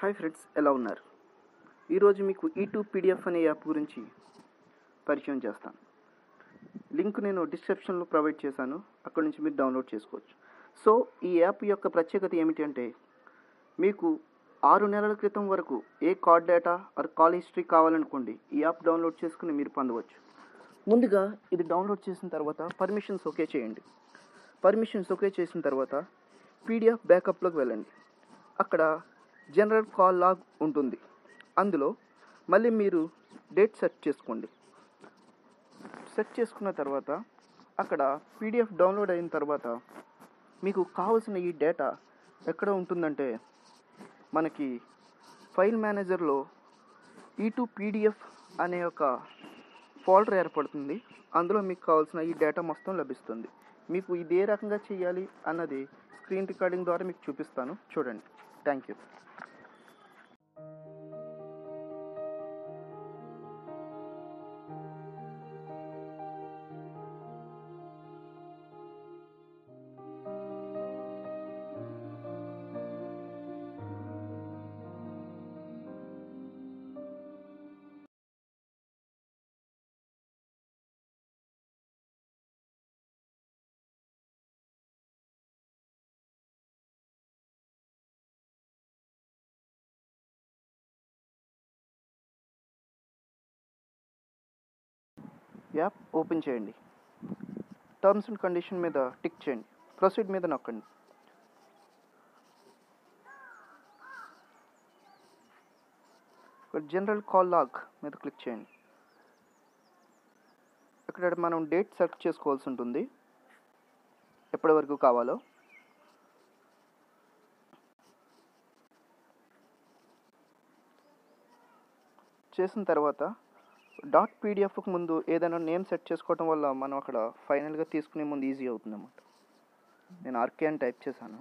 hi friends ఎలా ఉన్నారు ఈరోజు మీకు ఈ టూ పీడిఎఫ్ అనే యాప్ గురించి పరిచయం చేస్తాను లింక్ నేను డిస్క్రిప్షన్లో ప్రొవైడ్ చేశాను అక్కడ నుంచి మీరు డౌన్లోడ్ చేసుకోవచ్చు సో ఈ యాప్ యొక్క ప్రత్యేకత ఏమిటి అంటే మీకు ఆరు నెలల క్రితం వరకు ఏ card data or call history కావాలనుకోండి ఈ యాప్ డౌన్లోడ్ చేసుకుని మీరు పొందవచ్చు ముందుగా ఇది డౌన్లోడ్ చేసిన తర్వాత పర్మిషన్స్ ఓకే చేయండి పర్మిషన్స్ ఓకే చేసిన తర్వాత పీడిఎఫ్ బ్యాకప్లోకి వెళ్ళండి అక్కడ జనరల్ కాల్ లాగ్ ఉంటుంది అందులో మళ్ళీ మీరు డేట్ సెట్ చేసుకోండి సెట్ చేసుకున్న తర్వాత అక్కడ పీడిఎఫ్ డౌన్లోడ్ అయిన తర్వాత మీకు కావలసిన ఈ డేటా ఎక్కడ ఉంటుందంటే మనకి ఫైల్ మేనేజర్లో ఈ టూ పీడిఎఫ్ అనే ఒక ఫోల్డర్ ఏర్పడుతుంది అందులో మీకు కావాల్సిన ఈ డేటా మొత్తం లభిస్తుంది మీకు ఇది ఏ రకంగా చేయాలి అన్నది స్క్రీన్ రికార్డింగ్ ద్వారా మీకు చూపిస్తాను చూడండి థ్యాంక్ యూ యాప్ ఓపెన్ చేయండి టర్మ్స్ అండ్ కండిషన్ మీద టిక్ చేయండి ప్రొసీడ్ మీద నొక్కండి ఇక్కడ జనరల్ కాల్ లాగ్ మీద క్లిక్ చేయండి ఇక్కడ మనం డేట్ సెలెక్ట్ చేసుకోవాల్సి ఉంటుంది ఎప్పటి వరకు కావాలో చేసిన తర్వాత డాట్ పీడిఎఫ్కి ముందు ఏదైనా నేమ్ సెట్ చేసుకోవడం వల్ల మనం అక్కడ ఫైనల్గా తీసుకునే ముందు ఈజీ అవుతుంది అన్నమాట నేను ఆర్కే అని టైప్ చేశాను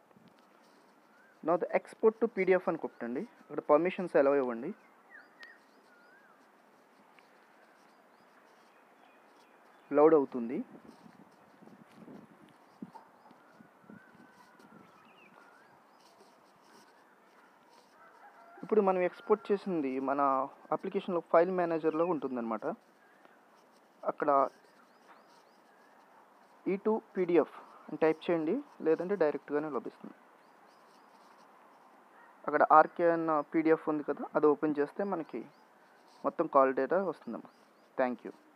నా ఎక్స్పోర్ట్ టు పీడిఎఫ్ అని కొట్టండి అక్కడ పర్మిషన్స్ ఎలా ఇవ్వండి లోడ్ అవుతుంది ఇప్పుడు మనం ఎక్స్పోర్ట్ చేసింది మన అప్లికేషన్లో ఫైల్ మేనేజర్లో ఉంటుందన్నమాట అక్కడ ఈ టూ పీడిఎఫ్ అని టైప్ చేయండి లేదంటే డైరెక్ట్గానే లభిస్తుంది అక్కడ ఆర్కే అన్న పీడిఎఫ్ ఉంది కదా అది ఓపెన్ చేస్తే మనకి మొత్తం కాల్ డేటా వస్తుందమ్మా థ్యాంక్ యూ